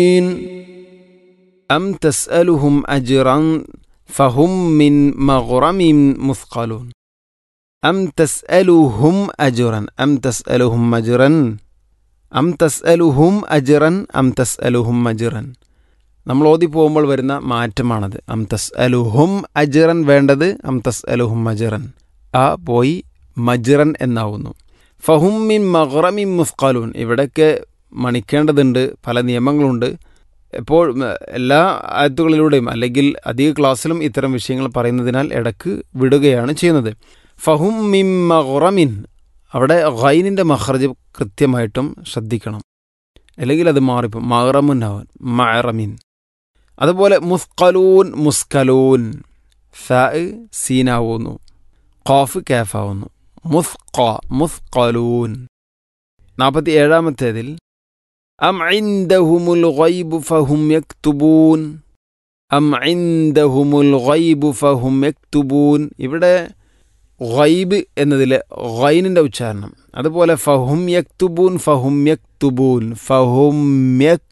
أم تسألهم أجرا فهم من مغرم مثقلون أم تسألهم أجرا أم تسألهم أجرا أم تسألهم أجرا أم تسألهم أجرا നമ്മൾ ഓതി പോകുമ്പോൾ വരുന്ന മാറ്റമാണത് അം തസ് അലുഹും അജിറൻ വേണ്ടത് അം തസ് അലുഹും അജിറൻ ആ പോയി മജിറൻ എന്നാവുന്നു ഫഹും മിൻ മഹ്റമിൻ മുസ്കാലൂൻ ഇവിടെയൊക്കെ മണിക്കേണ്ടതുണ്ട് പല നിയമങ്ങളുണ്ട് ഇപ്പോൾ ഉം, എല്ലാ ആയത്തുകളിലൂടെയും അല്ലെങ്കിൽ അധിക ക്ലാസ്സിലും ഇത്തരം വിഷയങ്ങൾ പറയുന്നതിനാൽ ഇടക്ക് വിടുകയാണ് ചെയ്യുന്നത് ഫഹും മിൻ മഹ്റമിൻ അവിടെ ഖൈനിൻ്റെ മഹ്റജ് കൃത്യമായിട്ടും ശ്രദ്ധിക്കണം അല്ലെങ്കിൽ അത് മാറിപ്പോകും മഹ്റമുന്നാവാൻ മഹറമിൻ അതുപോലെ മുസ്കലൂൻ മുസ്കലൂൻ ഫ സീനാവുന്നു ഖാഫ് കാഫാവുന്നു മുസ്ക മുസ്കലൂൻ നാൽപ്പത്തി ഏഴാമത്തേതിൽ أم عندهم الغيب فهم يكتبون أم عندهم الغيب فهم يكتبون ഇവിടെ ഗൈബ് എന്നതിലെ ഗൈനിൻ്റെ ഉച്ചാരണം അതുപോലെ ഫഹും യക്തുബൂൻ ഫഹും യക്തുബൂൻ ഫഹും യക്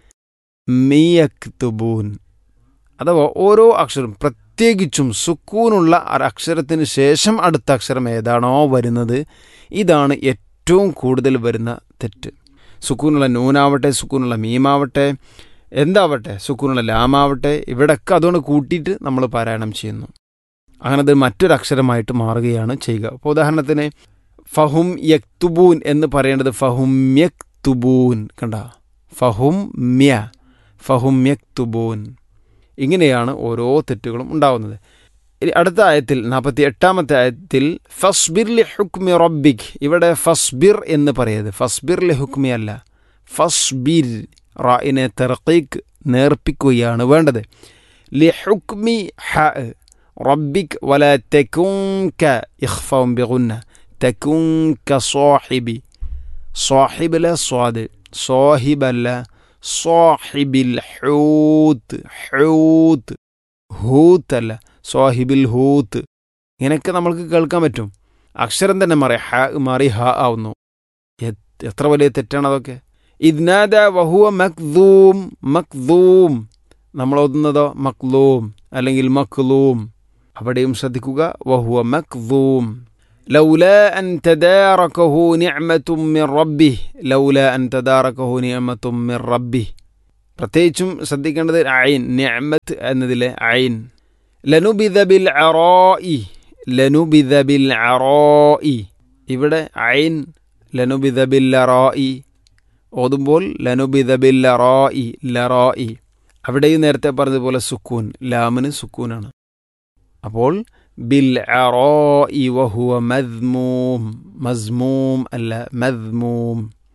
മിയക്തുബൂൻ അഥവാ ഓരോ അക്ഷരം പ്രത്യേകിച്ചും സുക്കൂനുള്ള ഒരു അക്ഷരത്തിന് ശേഷം അടുത്ത അക്ഷരം ഏതാണോ വരുന്നത് ഇതാണ് ഏറ്റവും കൂടുതൽ വരുന്ന തെറ്റ് സുക്കൂനുള്ള നൂനാവട്ടെ സുക്കൂനുള്ള മീമാവട്ടെ എന്താവട്ടെ സുക്കൂനുള്ള ലാമാവട്ടെ ഇവിടെയൊക്കെ അതുകൊണ്ട് കൂട്ടിയിട്ട് നമ്മൾ പാരായണം ചെയ്യുന്നു അങ്ങനെ അത് മറ്റൊരു അക്ഷരമായിട്ട് മാറുകയാണ് ചെയ്യുക അപ്പോൾ ഉദാഹരണത്തിന് ഫഹും യക്തുബൂൻ എന്ന് പറയേണ്ടത് ഫഹും യക്തുബൂൻ കണ്ട ഫഹും മ്യ ഫഹും യക്തുബൂൻ ഇങ്ങനെയാണ് ഓരോ തെറ്റുകളും ഉണ്ടാവുന്നത് ഇനി അടുത്ത ആയത്തിൽ നാൽപ്പത്തി എട്ടാമത്തെ ആയത്തിൽ ഫസ്ബിർ ലി ഹുക്മി റബ്ബിക് ഇവിടെ ഫസ്ബിർ എന്ന് പറയരുത് ഫസ്ബിർ ലി ഹുക്മി അല്ല ഫസ്ബിർ റായിനെ തെറക്കീക്ക് നേർപ്പിക്കുകയാണ് വേണ്ടത് ലി ഹുക്മി ഹ റബ്ബിക് വല തെക്കുങ്ക ഇഖ്ഫം ബിഗുന്ന തെക്കുങ്ക സ്വാഹിബി സ്വാഹിബില സ്വാദ് സ്വാഹിബല്ല സ്വാഹിബിൽ ഹൂത്ത് ഹൂത്ത് ഹൂത്തല്ല സ്വാഹിബിൽ ഹൂത്ത് ഇങ്ങനെയൊക്കെ നമ്മൾക്ക് കേൾക്കാൻ പറ്റും അക്ഷരം തന്നെ മാറി ഹ മാറി ഹ ആവുന്നു എത്- എത്ര വലിയ തെറ്റാണ് അതൊക്കെ ഇദ്നാദ വഹുവ മക്ദൂം മക്ദൂം നമ്മൾ ഓതുന്നതോ മക്ലൂം അല്ലെങ്കിൽ മക്ലൂം അവിടെയും ശ്രദ്ധിക്കുക വഹുവ മക്ദൂം لولا أن تداركه نعمة من ربه لولا أن تداركه نعمة من ربه പ്രത്യേകിച്ചും ശ്രദ്ധിക്കേണ്ടത് അയിൻ നിഅമത്ത് എന്നതിലെ അയിൻ ലനുബിദ ബിൽ അറോഇ ലനുബിദ ബിൽ അറോഇ ഇവിടെ അയിൻ ലനുബിദ ബിൽ അറോഇ ഓതുമ്പോൾ ലനുബിദ ബിൽ അറോഇ ലറോഇ അവിടെയും നേരത്തെ പറഞ്ഞതുപോലെ സുക്കൂൻ ലാമിന് സുക്കൂനാണ് അപ്പോൾ ബിൽ അറോഇ വഹുവ മദ്മൂം മസ്മൂം അല്ല മദ്മൂം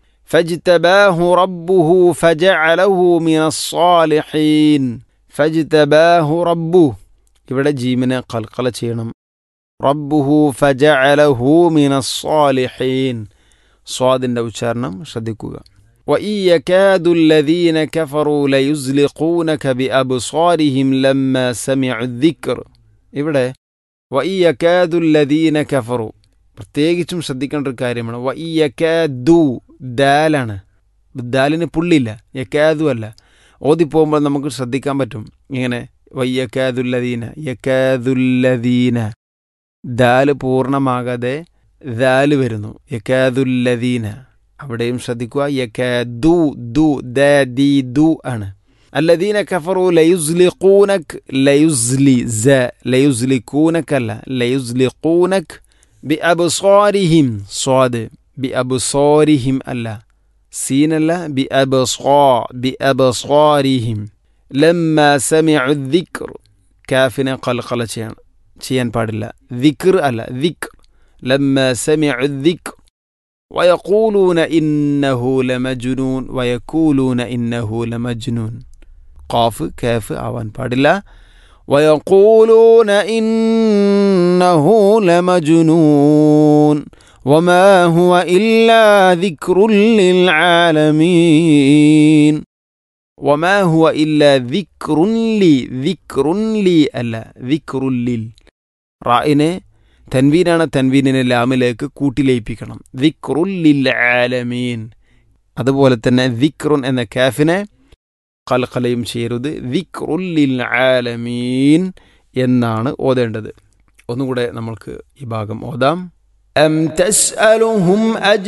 فاجتباه ربه فجعله من الصالحين فاجتباه ربه ഇവിടെ ജീമിനെ കൽക്കല ചെയ്യണം റബ്ബുഹു ഫജഅലഹു മിന സ്വാലിഹീൻ സ്വാദിൻ്റെ ഉച്ചാരണം ശ്രദ്ധിക്കുക وإن يكاد الذين كفروا ليزلقونك بأبصارهم لما سمعوا الذكر ഇവിടെ وإن يكاد الذين كفروا പ്രത്യേകിച്ചും ശ്രദ്ധിക്കേണ്ട ഒരു കാര്യമാണ് വ ഈ യക്കാദു ദാലാണ് ദാലിന് പുള്ളില്ല യക്കാദു അല്ല ഓതിപ്പോകുമ്പോൾ നമുക്ക് ശ്രദ്ധിക്കാൻ പറ്റും ഇങ്ങനെ വയ്യക്കാതുല്ലദീന യക്കാതുല്ലദീന ദാല് പൂർണ്ണമാകാതെ ദാല് വരുന്നു യക്കാതുല്ലദീന അവിടെയും ശ്രദ്ധിക്കുക യക്കാദു ദു ദ ദി ദു ആണ് الذين كفروا ليزلقونك ليزلي ز ليزلقونك لا ليزلقونك بأبصارهم صاد بأبصارهم ألا سين لا بأبصار بأبصارهم لما سمعوا الذكر كافنا قلقلة شيئا شيئا പാടില്ല ذكر ألا ذكر لما سمعوا الذكر ويقولون إنه لمجنون ويقولون إنه لمجنون قاف كاف آوان പാടില്ല ويقولون إنه لمجنون وما هو إلا ذكر للعالمين وما هو إلا ذكر لي ذكر لي ألا ذكر لل റായിനെ തൻവീനാണ് തൻവീനിനെ ലാമിലേക്ക് കൂട്ടിലയിപ്പിക്കണം ദിക്റുൽ ലിൽ ആലമീൻ അതുപോലെ തന്നെ ദിക്റുൻ എന്ന കാഫിനെ കൽക്കലയും ചെയ്യരുത് വിക്രുല്ലിൽ ആലമീൻ എന്നാണ് ഓതേണ്ടത് ഒന്നുകൂടെ നമ്മൾക്ക് ഈ ഭാഗം ഓതാം أم تسألهم أجرا